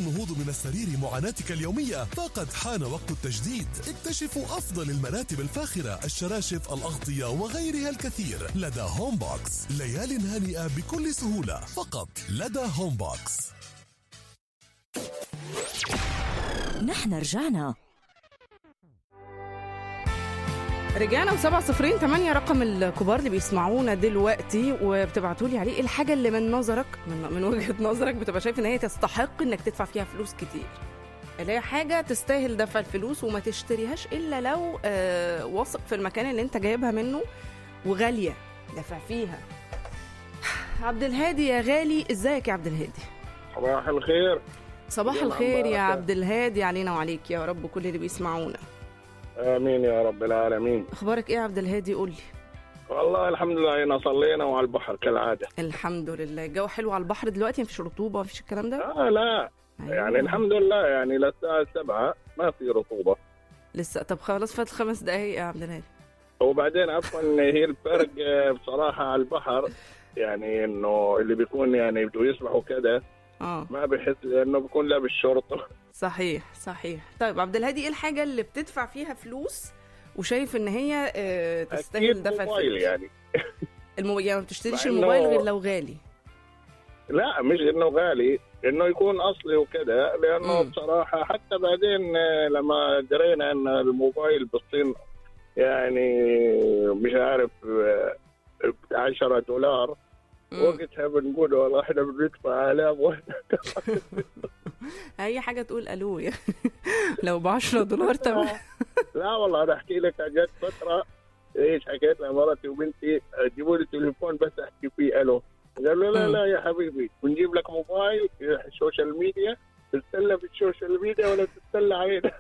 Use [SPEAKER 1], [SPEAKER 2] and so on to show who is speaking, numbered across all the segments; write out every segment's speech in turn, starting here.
[SPEAKER 1] النهوض من السرير معاناتك اليومية فقد حان وقت التجديد اكتشفوا أفضل المراتب الفاخرة الشراشف الأغطية وغيرها الكثير لدى هوم بوكس ليال هانئة بكل سهولة فقط لدى هوم بوكس
[SPEAKER 2] نحن رجعنا
[SPEAKER 3] رجعنا وسبعة صفرين تمانية رقم الكبار اللي بيسمعونا دلوقتي وبتبعتوا لي عليه الحاجة اللي من نظرك من, من وجهة نظرك بتبقى شايف ان هي تستحق انك تدفع فيها فلوس كتير اللي هي حاجة تستاهل دفع الفلوس وما تشتريهاش الا لو آه واثق في المكان اللي انت جايبها منه وغالية دفع فيها عبد الهادي يا غالي ازيك يا عبد الهادي
[SPEAKER 4] صباح الخير
[SPEAKER 3] صباح
[SPEAKER 4] جمعة
[SPEAKER 3] الخير يا
[SPEAKER 4] مباركة.
[SPEAKER 3] عبد الهادي علينا وعليك يا رب كل اللي بيسمعونا
[SPEAKER 4] امين يا رب العالمين
[SPEAKER 3] اخبارك ايه يا عبد الهادي قول لي
[SPEAKER 4] والله الحمد لله هنا صلينا وعلى البحر كالعاده
[SPEAKER 3] الحمد لله الجو حلو على البحر دلوقتي مفيش رطوبه مفيش الكلام ده
[SPEAKER 4] آه لا يعني الحمد لله يعني للساعه 7 ما في رطوبه
[SPEAKER 3] لسه طب خلاص فات خمس دقايق يا عبد الهادي
[SPEAKER 4] وبعدين عفوا هي الفرق آه، بصراحه على البحر يعني انه اللي بيكون يعني بده يسبح وكذا
[SPEAKER 3] اه
[SPEAKER 4] ما بحس انه بيكون لابس شرطه
[SPEAKER 3] صحيح صحيح طيب عبد الهادي ايه الحاجه اللي بتدفع فيها فلوس وشايف ان هي آه، تستاهل
[SPEAKER 4] أكيد
[SPEAKER 3] دفع
[SPEAKER 4] موبايل
[SPEAKER 3] الفلوس
[SPEAKER 4] يعني
[SPEAKER 3] المو... يعني ما بتشتريش
[SPEAKER 4] مع إنه-
[SPEAKER 3] الموبايل غير لو غالي
[SPEAKER 4] لا مش انه غالي انه يكون اصلي وكذا لانه
[SPEAKER 3] مم.
[SPEAKER 4] بصراحه حتى بعدين آه، لما درينا ان الموبايل بالصين يعني مش عارف آه، ب 10 دولار
[SPEAKER 3] مم.
[SPEAKER 4] وقتها بنقول والله احنا بندفع الاف واحنا
[SPEAKER 3] اي حاجه تقول الو يعني. لو ب 10 دولار تمام
[SPEAKER 4] لا والله انا احكي لك جت فتره ايش حكيت لمرتي وبنتي جيبوا لي تليفون بس احكي فيه الو قالوا لا
[SPEAKER 3] مم.
[SPEAKER 4] لا يا حبيبي بنجيب لك موبايل السوشيال ميديا تتسلى في السوشيال ميديا ولا تتسلى علينا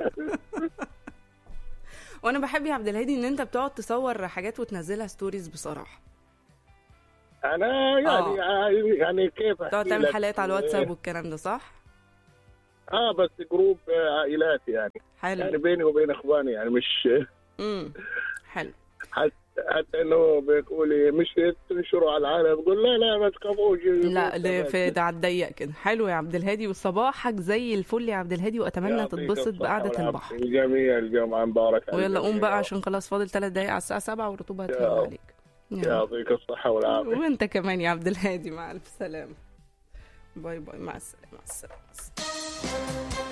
[SPEAKER 3] وانا بحب يا عبد الهادي ان انت بتقعد تصور حاجات وتنزلها ستوريز بصراحه
[SPEAKER 4] انا يعني يعني كيف
[SPEAKER 3] تقعد
[SPEAKER 4] احكي
[SPEAKER 3] تعمل
[SPEAKER 4] لك؟
[SPEAKER 3] حلقات على الواتساب والكلام ده صح
[SPEAKER 4] اه بس جروب عائلات يعني يعني
[SPEAKER 3] حلو
[SPEAKER 4] بيني وبين اخواني يعني مش
[SPEAKER 3] امم حلو
[SPEAKER 4] حتى حتى انه بيقول لي مش تنشروا على العالم بقول لا لا ما تخافوش
[SPEAKER 3] لا ده في ده على الضيق كده حلو يا عبد الهادي وصباحك زي الفل يا عبد الهادي واتمنى
[SPEAKER 4] يعطيك
[SPEAKER 3] تتبسط
[SPEAKER 4] الصحة
[SPEAKER 3] بقعده
[SPEAKER 4] والعافية.
[SPEAKER 3] البحر
[SPEAKER 4] الجميع الجمعة مبارك على
[SPEAKER 3] ويلا قوم
[SPEAKER 4] الجميع.
[SPEAKER 3] بقى عشان خلاص فاضل ثلاث دقايق على الساعه 7 والرطوبه هتهون
[SPEAKER 4] يا-
[SPEAKER 3] عليك يلا.
[SPEAKER 4] يعطيك الصحة والعافية
[SPEAKER 3] وانت كمان يا عبد الهادي مع الف سلامه باي باي مع السلامه مع السلامه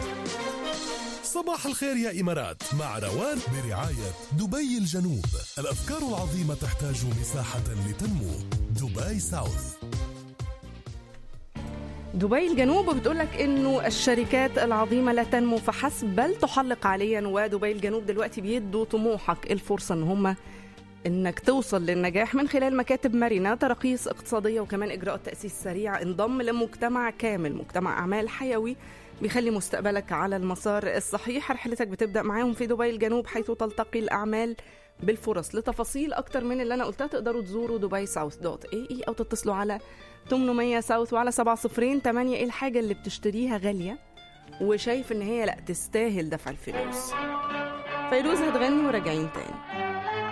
[SPEAKER 1] صباح الخير يا إمارات مع روان برعاية دبي الجنوب الأفكار العظيمة تحتاج مساحة لتنمو دبي ساوث
[SPEAKER 3] دبي الجنوب بتقول لك انه الشركات العظيمه لا تنمو فحسب بل تحلق عاليا ودبي الجنوب دلوقتي بيدوا طموحك الفرصه ان هم انك توصل للنجاح من خلال مكاتب مرنه تراخيص اقتصاديه وكمان اجراءات تاسيس سريع انضم لمجتمع كامل مجتمع اعمال حيوي بيخلي مستقبلك على المسار الصحيح رحلتك بتبدا معاهم في دبي الجنوب حيث تلتقي الاعمال بالفرص لتفاصيل اكتر من اللي انا قلتها تقدروا تزوروا دبي ساوث دوت اي اي او تتصلوا على 800 ساوث وعلى 7 صفرين 8 ايه الحاجه اللي بتشتريها غاليه وشايف ان هي لا تستاهل دفع الفلوس فيروز هتغني وراجعين تاني